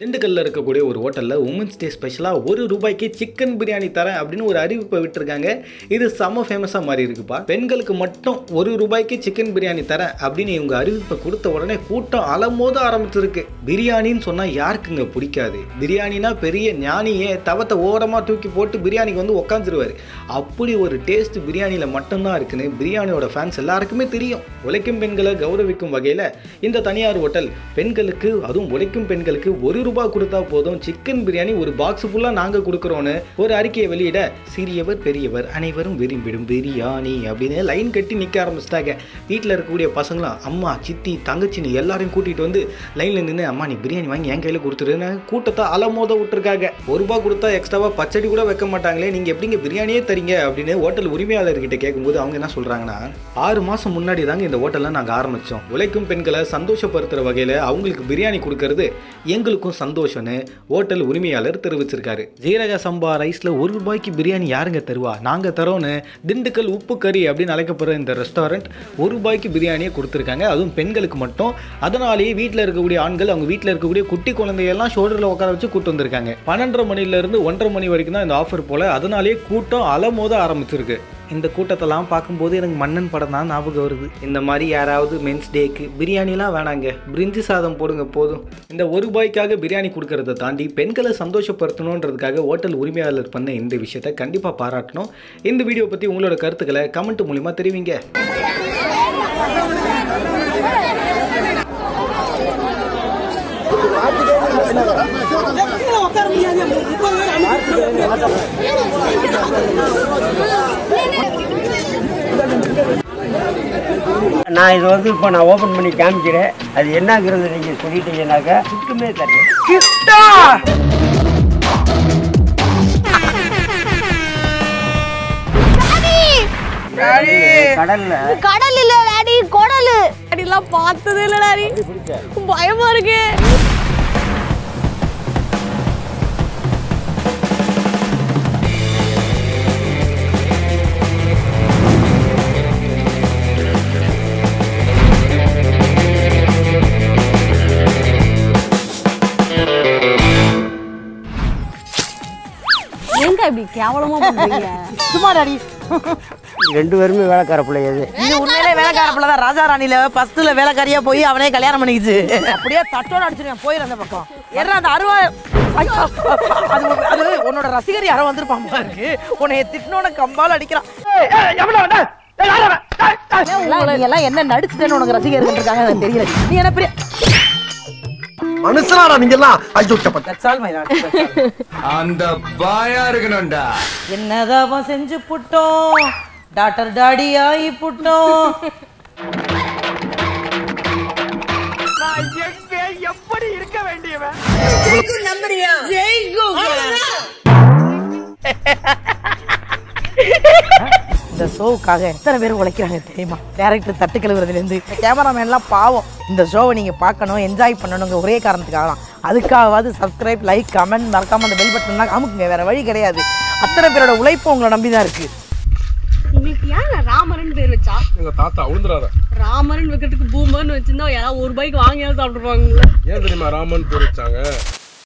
திண்டுக்கல்ல இருக்கக்கூடிய ஒரு ஹோட்டலில் உமன்ஸ் டே ஸ்பெஷலாக ஒரு ரூபாய்க்கு சிக்கன் பிரியாணி தரேன் அப்படின்னு ஒரு அறிவிப்பை விட்டுருக்காங்க இது செம்ம ஃபேமஸாக மாறி இருக்குப்பா பெண்களுக்கு மட்டும் ஒரு ரூபாய்க்கு சிக்கன் பிரியாணி தரேன் அப்படின்னு இவங்க அறிவிப்பை கொடுத்த உடனே கூட்டம் அலமோத ஆரம்பிச்சிருக்கு பிரியாணின்னு சொன்னால் யாருக்குங்க பிடிக்காது பிரியாணினா பெரிய ஞானியே தவத்தை ஓரமாக தூக்கி போட்டு பிரியாணிக்கு வந்து உக்காந்துருவார் அப்படி ஒரு டேஸ்ட் பிரியாணியில் மட்டும்தான் இருக்குன்னு பிரியாணியோட ஃபேன்ஸ் எல்லாருக்குமே தெரியும் உழைக்கும் பெண்களை கௌரவிக்கும் வகையில் இந்த தனியார் ஹோட்டல் பெண்களுக்கு அதுவும் உழைக்கும் பெண்களுக்கு ஒரு ரூபாய் கொடுத்தா போதும் சிக்கன் பிரியாணி ஒரு பாக்ஸ் ஃபுல்லாக நாங்கள் கொடுக்குறோன்னு ஒரு அறிக்கையை வெளியிட சிறியவர் பெரியவர் அனைவரும் விரும்பிடும் பிரியாணி அப்படின்னு லைன் கட்டி நிற்க ஆரம்பிச்சிட்டாங்க வீட்டில் இருக்கக்கூடிய பசங்களாம் அம்மா சித்தி தங்கச்சின்னு எல்லாரையும் கூட்டிகிட்டு வந்து லைனில் நின்று அம்மா நீ பிரியாணி வாங்கி என் கையில் கொடுத்துருன்னு கூட்டத்தை அலமோத விட்டுருக்காங்க ஒரு ரூபாய் கொடுத்தா எக்ஸ்ட்ராவாக பச்சடி கூட வைக்க மாட்டாங்களே நீங்கள் எப்படிங்க பிரியாணியே தரீங்க அப்படின்னு ஹோட்டல் உரிமையாளர்கிட்ட கேட்கும்போது அவங்க என்ன சொல்கிறாங்கன்னா ஆறு மாதம் முன்னாடி தாங்க இந்த ஹோட்டலில் நாங்கள் ஆரம்பித்தோம் உழைக்கும் பெண்களை சந்தோஷப்படுத்துகிற வகையில் அவங்களுக்கு பிரியாணி கொடுக்கறது எங்களுக்கும் சந்தோஷம்னு ஹோட்டல் உரிமையாளர் தெரிவிச்சிருக்காரு ஜீரக சம்பா ரைஸில் ஒரு ரூபாய்க்கு பிரியாணி யாருங்க தருவா நாங்கள் தரோன்னு திண்டுக்கல் உப்பு கறி அப்படின்னு அழைக்கப்படுற இந்த ரெஸ்டாரண்ட் ஒரு ரூபாய்க்கு பிரியாணியை கொடுத்துருக்காங்க அதுவும் பெண்களுக்கு மட்டும் அதனாலேயே வீட்டில் இருக்கக்கூடிய ஆண்கள் அவங்க வீட்டில் இருக்கக்கூடிய குட்டி குழந்தையெல்லாம் ஷோல்டரில் உட்கார வச்சு கூட்டு வந்திருக்காங்க பன்னெண்டரை மணிலேருந்து ஒன்றரை மணி வரைக்கும் தான் இந்த ஆஃபர் போல் அதனாலேயே கூட்டம் அலமோத ஆரம்பிச்சிருக்கு இந்த கூட்டத்தெல்லாம் பார்க்கும்போது எனக்கு மன்னன் படம் தான் ஞாபகம் வருது இந்த மாதிரி யாராவது மென்ஸ் டேக்கு பிரியாணிலாம் வேணாங்க பிரிஞ்சி சாதம் போடுங்க போதும் இந்த ஒரு ரூபாய்க்காக பிரியாணி கொடுக்கறத தாண்டி பெண்களை சந்தோஷப்படுத்தணுன்றதுக்காக ஹோட்டல் உரிமையாளர் பண்ண இந்த விஷயத்தை கண்டிப்பாக பாராட்டணும் இந்த வீடியோ பற்றி உங்களோட கருத்துக்களை கமெண்ட் மூலிமா தெரிவிங்க நான் இது வந்து இப்போ நான் ஓப்பன் பண்ணி காமிக்கிறேன் அது என்னங்கிறது நீங்கள் சொல்லிட்டீங்கன்னாக்கா சுட்டுமே தரேன் கிஃப்டா கடல்ல கடல் இல்ல டாடி குடலு டாடிலாம் பார்த்ததே இல்ல டாடி பயமா இருக்கு ஏங்க இப்படி கேவலமா பண்றீங்க சும்மா டாடி ரெண்டு பேருமே வேலைக்கார பிள்ளையது இது உண்மையிலே வேலைக்கார பிள்ளை தான் ராஜா ராணில ஃபர்ஸ்ட்ல வேலைக்காரியா போய் அவனே கல்யாணம் பண்ணிக்கிச்சு அப்படியே தட்டோட அடிச்சிருக்கேன் போயிரு அந்த பக்கம் ஏன்னா அந்த அருவா ஐயோ, அது அது உன்னோட ரசிகர் யாரோ வந்திருப்பான் போல இருக்கு உன்னை திட்டினோட கம்பால் அடிக்கிறான் நீங்க எல்லாம் என்ன நடிச்சுட்டேன்னு உனக்கு ரசிகர்கள் இருக்காங்க எனக்கு தெரியல நீ என்ன பெரிய மனுஷனாடா நீங்க எல்லாம் ஐயோ சப்பட்ட That's all my lord. That's all. அந்த பாயா இருக்கணும்டா என்னதாபம் செஞ்சு புட்டோம் டாக்டர் டாடி ஆகி புட்டோம் இந்த ஷோவுக்காக எத்தனை பேர் உழைக்கிறாங்க தெரியுமா டேரக்டர் தட்டு கழுவுறதுலேருந்து கேமராமேன்லாம் பாவம் இந்த ஷோவை நீங்கள் பார்க்கணும் என்ஜாய் பண்ணணுங்க ஒரே காரணத்துக்காக தான் அதுக்காகவாது சப்ஸ்கிரைப் லைக் கமெண்ட் மறக்காம அந்த பெல் பட்டன்லாம் அமுக்குங்க வேற வழி கிடையாது அத்தனை பேரோட உழைப்பு உங்களை நம்பி தான் இருக்கு உங்களுக்கு யார் ராமரன் பேர் வச்சா எங்க தாத்தா உளுந்துறாத ராமரன் வைக்கிறதுக்கு பூமர்னு வச்சிருந்தா யாராவது ஒரு ரூபாய்க்கு வாங்கியாவது சாப்பிட்டுருவாங்களா ஏன் தெரியுமா ராமன் பேர் வச்சாங்க